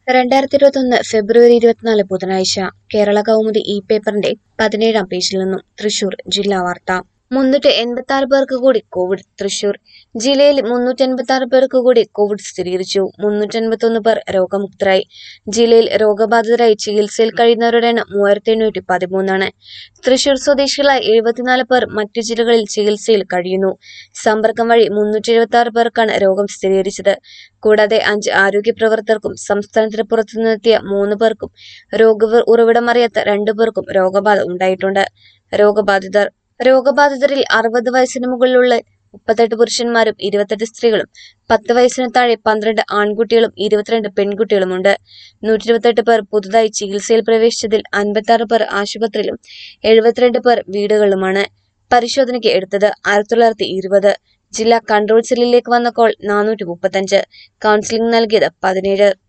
രണ്ടായിരത്തി ഇരുപത്തൊന്ന് ഫെബ്രുവരി ഇരുപത്തിനാല് ബുധനാഴ്ച കേരള കൗമുദി ഇ പേപ്പറിന്റെ പതിനേഴാം പേജിൽ നിന്നും തൃശൂർ ജില്ലാ വാർത്ത മുന്നൂറ്റി എൺപത്തി ആറ് പേർക്ക് കൂടി കോവിഡ് തൃശൂർ ജില്ലയിൽ മുന്നൂറ്റി എൺപത്തി ആറ് പേർക്ക് കൂടി കോവിഡ് സ്ഥിരീകരിച്ചു മുന്നൂറ്റി എൺപത്തി ഒന്ന് പേർ രോഗമുക്തരായി ജില്ലയിൽ രോഗബാധിതരായി ചികിത്സയിൽ കഴിയുന്നവരുടെ എണ്ണം മൂവായിരത്തി എണ്ണൂറ്റി പതിമൂന്നാണ് തൃശൂർ സ്വദേശികളായ എഴുപത്തിനാല് പേർ മറ്റു ജില്ലകളിൽ ചികിത്സയിൽ കഴിയുന്നു സമ്പർക്കം വഴി മുന്നൂറ്റി എഴുപത്തി ആറ് പേർക്കാണ് രോഗം സ്ഥിരീകരിച്ചത് കൂടാതെ അഞ്ച് ആരോഗ്യ പ്രവർത്തകർക്കും സംസ്ഥാനത്തിന് പുറത്തുനിന്നെത്തിയ മൂന്ന് പേർക്കും രോഗ ഉറവിടമറിയാത്ത രണ്ടു പേർക്കും രോഗബാധ ഉണ്ടായിട്ടുണ്ട് രോഗബാധിതർ രോഗബാധിതരിൽ അറുപത് വയസ്സിന് മുകളിലുള്ള മുപ്പത്തെട്ട് പുരുഷന്മാരും ഇരുപത്തെട്ട് സ്ത്രീകളും പത്ത് വയസ്സിന് താഴെ പന്ത്രണ്ട് ആൺകുട്ടികളും ഇരുപത്തിരണ്ട് പെൺകുട്ടികളുമുണ്ട് നൂറ്റി ഇരുപത്തെട്ട് പേർ പുതുതായി ചികിത്സയിൽ പ്രവേശിച്ചതിൽ അൻപത്തി ആറ് പേർ ആശുപത്രിയിലും എഴുപത്തിരണ്ട് പേർ വീടുകളിലുമാണ് പരിശോധനയ്ക്ക് എടുത്തത് ആയിരത്തി തൊള്ളായിരത്തി ഇരുപത് ജില്ലാ കൺട്രോൾ സെല്ലിലേക്ക് വന്ന കോൾ നാനൂറ്റി മുപ്പത്തഞ്ച് കൗൺസിലിംഗ് നൽകിയത് പതിനേഴ്